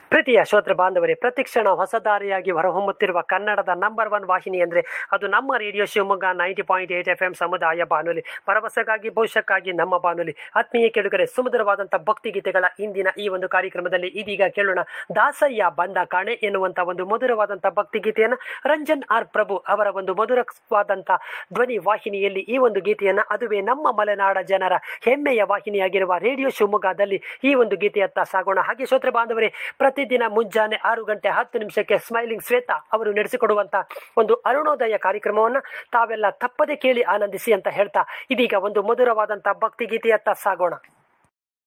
ಪ್ರೀತಿಯ ಶ್ರೋತೃ ಬಾಂಧವರೇ ಪ್ರತಿಕ್ಷಣ ಹೊಸ ದಾರಿಯಾಗಿ ಹೊರಹೊಮ್ಮುತ್ತಿರುವ ಕನ್ನಡದ ನಂಬರ್ ಒನ್ ವಾಹಿನಿ ಅಂದರೆ ಅದು ನಮ್ಮ radio Shivamogga ninety point eight F M ಸಮುದಾಯ ಬಾನುಲಿ ಭರವಸೆಗಾಗಿ ಭವಿಷ್ಯಕ್ಕಾಗಿ ನಮ್ಮ ಬಾನುಲಿ ಆತ್ಮೀಯ ಕೇಳುಗರೆ ಸುಮಧುರವಾದಂಥ ಭಕ್ತಿಗೀತೆಗಳ ಇಂದಿನ ಈ ಒಂದು ಕಾರ್ಯಕ್ರಮದಲ್ಲಿ ಇದೀಗ ಕೇಳೋಣ ದಾಸಯ್ಯ ಬಂದ ಕಾಣೆ ಎನ್ನುವಂಥ ಒಂದು ಮಧುರವಾದಂಥ ಭಕ್ತಿಗೀತೆಯನ್ನು ರಂಜನ್ ಆರ್ ಪ್ರಭು ಅವರ ಒಂದು ಮಧುರವಾದಂಥ ಧ್ವನಿ ವಾಹಿನಿಯಲ್ಲಿ ಈ ಒಂದು ಗೀತೆಯನ್ನು ಅದುವೇ ನಮ್ಮ ಮಲೆನಾಡ ಜನರ ಹೆಮ್ಮೆಯ ವಾಹಿನಿಯಾಗಿರುವ ರೇಡಿಯೋ ಶಿವಮೊಗ್ಗದಲ್ಲಿ ಈ ಒಂದು ಗೀತೆಯತ್ತ ಸಾಗೋಣ ಹಾಗೆ ಶ್ರೋತೃ ಬಾಂಧವರೇ ಪ್ರತಿದಿನ ಮುಂಜಾನೆ ಆರು ಗಂಟೆ ಹತ್ತು ನಿಮಿಷಕ್ಕೆ ಸ್ಮೈಲಿಂಗ್ ಶ್ವೇತಾ ಅವರು ನಡೆಸಿಕೊಡುವಂತ ಒಂದು ಅರುಣೋದಯ ಕಾರ್ಯಕ್ರಮವನ್ನು ತಾವೆಲ್ಲ ತಪ್ಪದೆ ಕೇಳಿ ಆನಂದಿಸಿ ಅಂತ ಹೇಳ್ತಾ ಇದೀಗ ಒಂದು ಮಧುರವಾದಂತಹ ಭಕ್ತಿ ಗೀತೆಯತ್ತ ಸಾಗೋಣ